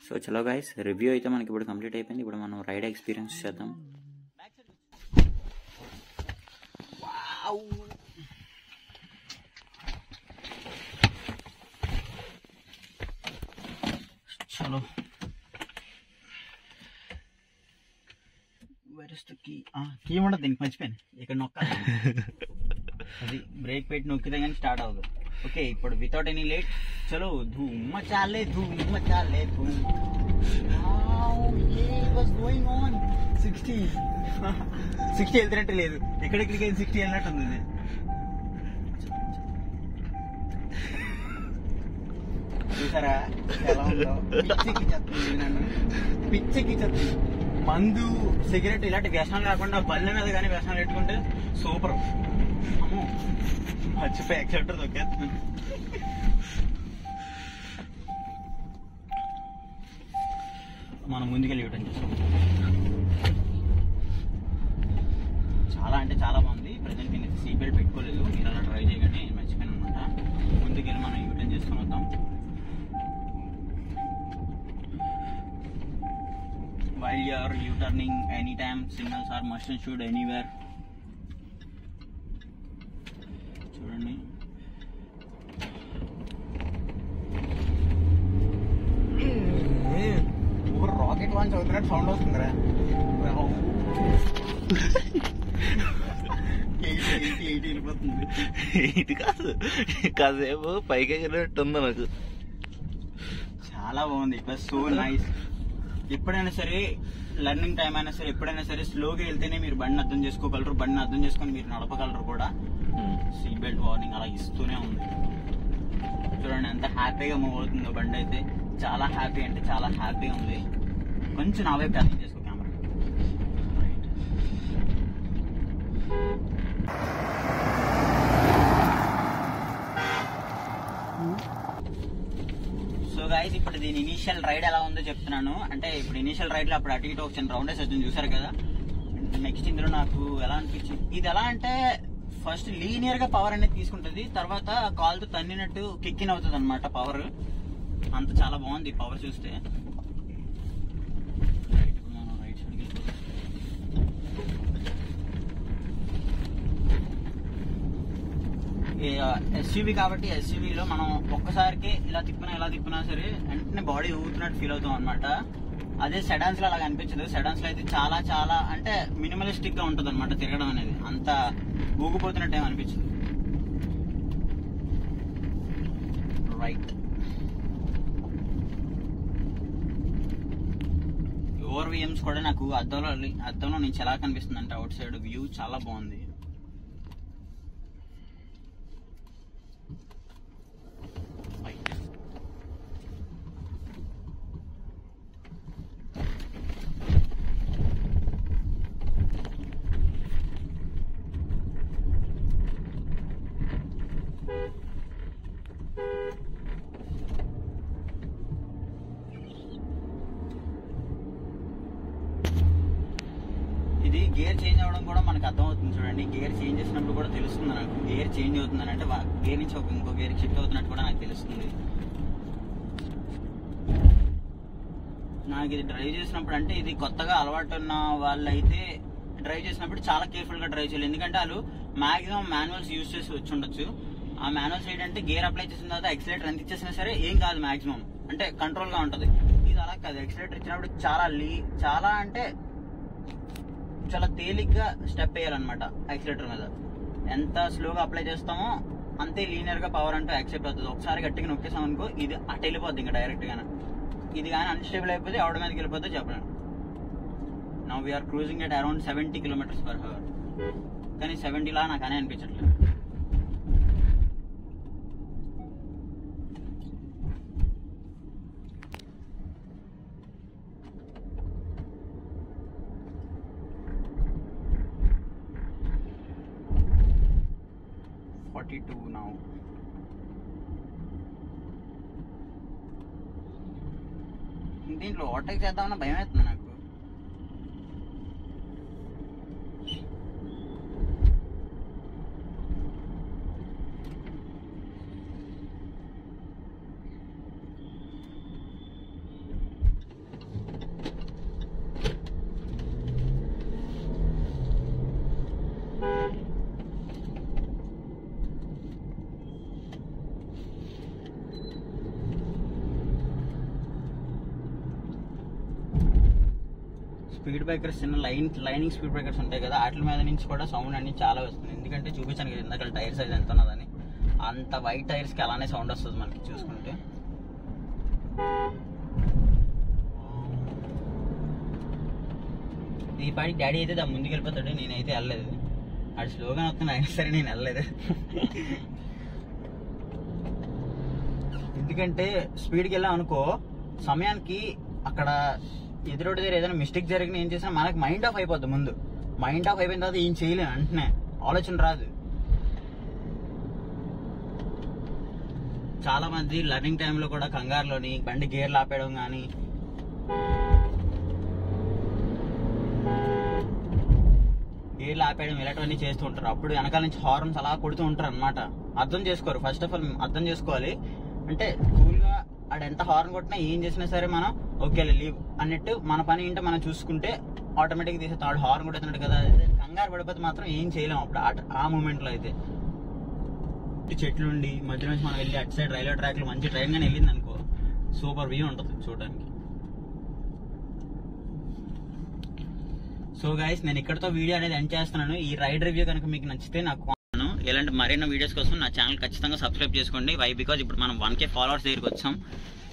So చలో guys review అయితే మనకి ఇప్పుడు కంప్లీట్ అయిపోయింది ఇప్పుడు మనం రైడ్ ఎక్స్పీరియన్స్ చేద్దాం చలో కీ కీ ఉండదు దీనికి మర్చిపోయాను ఇక్కడ నొక్కాలి అది బ్రేక్ పెట్టి నొక్కితే కానీ స్టార్ట్ అవ్వదు ఓకే ఇప్పుడు వితౌట్ ఎనీ లేట్ చలో ధూమ్ చాలే ధూమ్ చాలే ధూమ్ గోయింగ్ ఆన్ సిక్స్టీ సిక్స్టీ వెళ్తున్నట్టు లేదు ఎక్కడెక్కడికి సిక్స్టీ వెళ్ళినట్టు ఉంది ఇది. చూసారా ఎలా ఉందో పిచ్చికి చెప్తుంది నన్ను పిచ్చికి చెప్తుంది మందు సిగరెట్ ఇలాంటి వ్యసనాలు కాకుండా బల్ల మీద కానీ వ్యసనాలు పెట్టుకుంటే సూపర్ అమ్మో మర్చిపోయి యాక్సిడెంట్ దొక్కేస్తున్నాను మనం ముందుకెళ్ళి యూటర్న్ చేస్తాం చాలా అంటే చాలా బాగుంది ప్రజెంట్ నేను సీట్ బెల్ట్ పెట్టుకోలేదు మీరు అలా ట్రై చేయగానే నేను మర్చిపోయాను అనమాట ముందుకెళ్ళి మనం యూటర్న్ చేసుకొని వద్దాం while you are U-turning anytime signals are must and should anywhere చూడండి ఒక రాకెట్ లాంచ్ అవుతున్నట్టు సౌండ్ వస్తుందిరా ఎయిటీ ఎయిటీ ఎయిటీ వెళ్ళిపోతుంది ఇది కాదు కాసేపు పైకి ఎగిరినట్టు ఉంది నాకు చాలా బాగుంది ప్లస్ సో నైస్ ఎప్పుడైనా సరే లర్నింగ్ టైం అయినా సరే ఎప్పుడైనా సరే స్లోగా వెళ్తేనే మీరు బండిని అర్థం చేసుకోగలరు బండిని అర్థం చేసుకొని మీరు నడపగలరు కూడా సీట్ బెల్ట్ వార్నింగ్ అలా ఇస్తూనే ఉంది చూడండి ఎంత హ్యాపీగా మూవ్ అవుతుందో బండి అయితే చాలా హ్యాపీ అంటే చాలా హ్యాపీగా ఉంది కొంచెం నా వైపు టర్న్ చేసుకో కెమెరా సో గాయస్ ఇప్పుడు దీని ఇనీషియల్ రైడ్ ఎలా ఉందో చెప్తున్నాను అంటే ఇప్పుడు ఇనీషియల్ రైడ్ లో అప్పుడు అటు ఇటు ఒక చిన్న రౌండ్ వేసి వచ్చింది చూసారు కదా నెక్స్ట్ ఇందులో నాకు ఎలా అనిపించింది ఇది ఎలా అంటే ఫస్ట్ లీనియర్ గా పవర్ అనేది తీసుకుంటది తర్వాత కాల్ తో తన్నినట్టు కిక్కిన్ అవుతుంది అనమాట పవర్ అంత చాలా బాగుంది పవర్ చూస్తే ఇప్పుడు మనం రైట్ సైడ్కి వెళ్ళిపోదాం. ఎస్యూవి కాబట్టి ఎస్యూవిలో మనం ఒక్కసారికి ఇలా తిప్పినా ఇలా తిప్పినా సరే వెంటనే బాడీ ఊగుతున్నట్టు ఫీల్ అవుతాం అనమాట అదే సెడాన్స్ లో అలా అనిపించదు సెడాన్స్ లో అయితే చాలా చాలా అంటే మినిమలిస్టిక్ గా ఉంటది అనమాట తిరగడం అనేది అంత ఊగిపోతున్నట్టు ఏం అనిపించదు రైట్ ఓవర్ విఎమ్స్ కూడా నాకు అద్దంలో అద్దంలో నుంచి ఎలా కనిపిస్తుంది అంటే అవుట్ సైడ్ వ్యూ చాలా బాగుంది రైట్ ఇది గేర్ చేంజ్ అవ్వడం కూడా మనకు అర్థం అవుతుంది చూడండి గేర్ చేంజ్ చేసినప్పుడు కూడా తెలుస్తుంది నాకు గేర్ చేంజ్ అవుతుంది అంటే గేర్ నుంచి ఒక ఇంకో గేర్ షిఫ్ట్ అవుతున్నట్టు కూడా నాకు తెలుస్తుంది నాకు ఇది డ్రైవ్ చేసినప్పుడు అంటే ఇది కొత్తగా అలవాటు ఉన్న వాళ్ళైతే డ్రైవ్ చేసినప్పుడు చాలా కేర్ఫుల్ గా డ్రైవ్ చేయాలి ఎందుకంటే వాళ్ళు మాక్సిమం మాన్యువల్స్ యూజ్ చేసి వచ్చి ఉండొచ్చు ఆ మాన్యువల్స్ ఏంటంటే గేర్ అప్లై చేసిన తర్వాత ఎక్సిలేటర్ ఎంత ఇచ్చేసినా సరే ఏం కాదు మాక్సిమం అంటే కంట్రోల్ గా ఉంటది ఇది అలా కాదు ఎక్సిలేటర్ ఇచ్చినప్పుడు చాలా లీ చాలా అంటే చాలా తేలిగ్గా స్టెప్ వేయాలన్నమాట యాక్సిలేటర్ మీద ఎంత స్లోగా అప్లై చేస్తామో అంతే లీనియర్ గా పవర్ అంటూ యాక్సెప్ట్ అవుతుంది ఒకసారి గట్టిగా నొక్కేసాం అనుకో ఇది అటు వెళ్ళిపోద్ది ఇంకా డైరెక్ట్ గానే ఇది కానీ అన్స్టేబుల్ అయిపోతే ఆవిడ మీదకి వెళ్ళిపోతే చెప్పలేను now we're cruising at around seventy kilometres per hour కానీ సెవెంటీలా నాకు అనే అనిపించట్లేదు ఫార్టీ టూ నౌ దీంట్లో ఓవర్టేక్ చేద్దామన్న భయం అవుతుంది నాకు స్పీడ్ బ్రేకర్స్ చిన్న లైన్ లైనింగ్ స్పీడ్ బ్రేకర్స్ ఉంటాయి కదా వాటి మీద నుంచి కూడా సౌండ్ అనేది చాలా వస్తుంది ఎందుకంటే చూపించాను కదా ఇందాక టైర్ సైజ్ ఎంత ఉన్నదని అంత వైట్ టైర్స్ కి అలానే సౌండ్ వస్తుంది మనకి చూసుకుంటే ఈ పాటికి డాడీ అయితే దాని ముందుకు వెళ్ళిపోతాడు నేనైతే వెళ్ళలేదు అది స్లోగా వస్తుంది అయినా సరే నేను వెళ్ళలేదు ఎందుకంటే స్పీడ్కి వెళ్ళాం అనుకో సమయానికి అక్కడ ఎదురోడి దగ్గర ఏదైనా మిస్టేక్ జరిగిన ఏం చేసినా మనకి మైండ్ ఆఫ్ అయిపోద్ది ముందు మైండ్ ఆఫ్ అయిపోయిన తర్వాత ఏం చేయలేం వెంటనే ఆలోచన రాదు చాలా మంది లర్నింగ్ టైంలో కూడా కంగారులోని బండి గేర్లు ఆపేయడం కానీ గేర్లు ఆపేయడం ఇలాంటివన్నీ చేస్తూ ఉంటారు అప్పుడు వెనకాల నుంచి హార్న్స్ అలా కొడుతూ ఉంటారు అనమాట అర్థం చేసుకోరు ఫస్ట్ ఆఫ్ ఆల్ అర్థం చేసుకోవాలి అంటే కూల్ గా ఆడ ఎంత హార్న్ కొట్టినా ఏం చేసినా సరే మనం ఓకే లీవ్ అన్నట్టు మన పని ఏంటో మనం చూసుకుంటే ఆటోమేటిక్ తీసేస్తాం ఆడు హార్న్ కొడుతున్నాడు కదా అదే కంగారు పడిపోతే మాత్రం ఏం చేయలేం అప్పుడు ఆ- ఆ మూమెంట్ లో అయితే ఇటు చెట్లు ఉండి మధ్య నుంచి మనం వెళ్ళి అటు సైడ్ రైల్వే ట్రాక్ లో మంచి ట్రైన్ గానీ వెళ్ళింది అనుకో సూపర్ వ్యూ ఉంటుంది చూడడానికి సో గైస్ నేను ఇక్కడతో వీడియో అనేది ఎండ్ చేస్తున్నాను ఈ రైడ్ రివ్యూ కనుక మీకు నచ్చితే నాకు కాను. ఇలాంటి మరిన్ని వీడియోస్ కోసం నా ఛానల్ ఖచ్చితంగా సబ్స్క్రైబ్ చేసుకోండి వై బికాజ్ ఇప్పుడు మనం వన్ కే ఫాలోవర్స్ దగ్గరికి వచ్చాం